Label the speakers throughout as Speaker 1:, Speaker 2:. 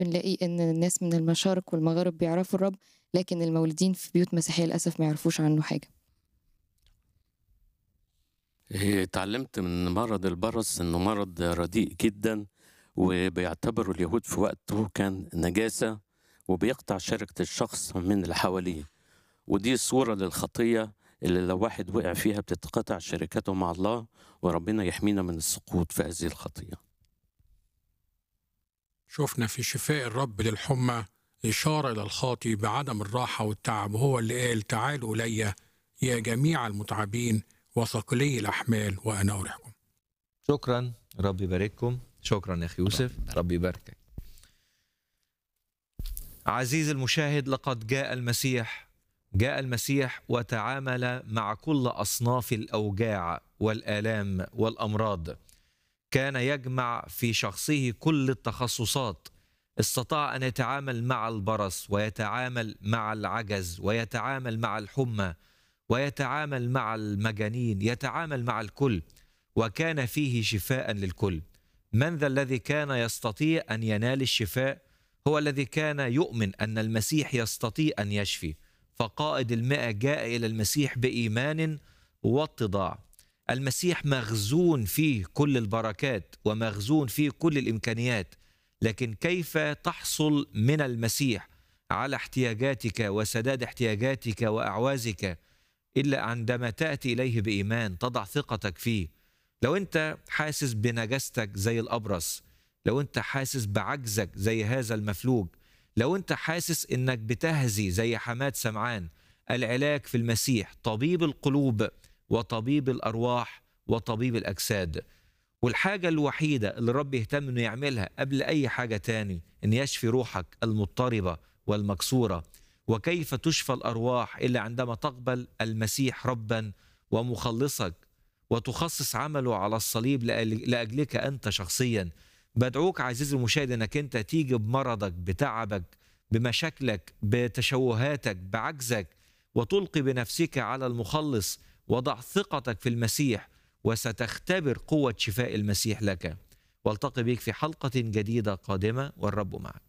Speaker 1: بنلاقي إن الناس من المشارق والمغارب بيعرفوا الرب، لكن المولودين في بيوت مسيحية للأسف ما يعرفوش عنه حاجة.
Speaker 2: آآ اتعلمت من مرض البرص إنه مرض رديء جدًا، وبيعتبره اليهود في وقته كان نجاسة، وبيقطع شركة الشخص من اللي حواليه، ودي صورة للخطية اللي لو واحد وقع فيها بتتقطع شركته مع الله، وربنا يحمينا من السقوط في هذه الخطية.
Speaker 3: شُفنا في شفاء الرب للحُمّى إشارة إلى الخاطي بعدم الراحة والتعب، وهو اللي قال: "تعالوا إلي يا جميع المُتعبين وثقلي الأحمال وأنا أريحكم."
Speaker 4: شكرًا، رب يبارككم، شكرًا يا أخي يوسف، رب يباركك. عزيزي المشاهد لقد جاء المسيح، جاء المسيح وتعامل مع كل أصناف الأوجاع والآلام والأمراض، كان يجمع في شخصه كل التخصصات، استطاع أن يتعامل مع البرص، ويتعامل مع العجز، ويتعامل مع الحُمّى، ويتعامل مع المجانين، يتعامل مع الكل، وكان فيه شفاء للكل. من ذا الذي كان يستطيع أن ينال الشفاء؟ هو الذي كان يؤمن أن المسيح يستطيع أن يشفي، فقائد المئة جاء إلى المسيح بإيمان واتضاع. المسيح مخزون فيه كل البركات، ومخزون فيه كل الإمكانيات، لكن كيف تحصل من المسيح على احتياجاتك وسداد احتياجاتك وأعوازك إلا عندما تأتي إليه بإيمان، تضع ثقتك فيه. لو أنت حاسس بنجاستك زي الأبرص، لو أنت حاسس بعجزك زي هذا المفلوج، لو أنت حاسس إنك بتهزي زي حماة سمعان، العلاج في المسيح، طبيب القلوب وطبيب الأرواح وطبيب الأجساد. والحاجة الوحيدة اللي الرب يهتم إنه يعملها قبل أي حاجة تاني، إن يشفي روحك المضطربة والمكسورة. وكيف تشفى الأرواح إلا عندما تقبل المسيح ربًا ومخلصك، وتخصص عمله على الصليب لأل لأجلك أنت شخصيًا. بادعوك عزيزي المشاهد إنك أنت تيجي بمرضك، بتعبك، بمشاكلك، بتشوهاتك، بعجزك، وتلقي بنفسك على المخلص، وضع ثقتك في المسيح، وستختبر قوة شفاء المسيح لك. والتقي بك في حلقة جديدة قادمة، والرب معك.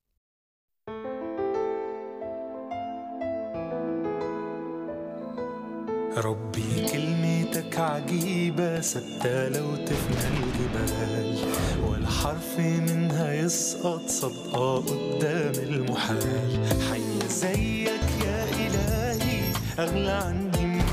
Speaker 5: ربي كلمتك عجيبة ثابتة لو تفنى الجبال ولا حرف منها يسقط صدقة قدام المحال حي زيك يا إلهي أغلى عن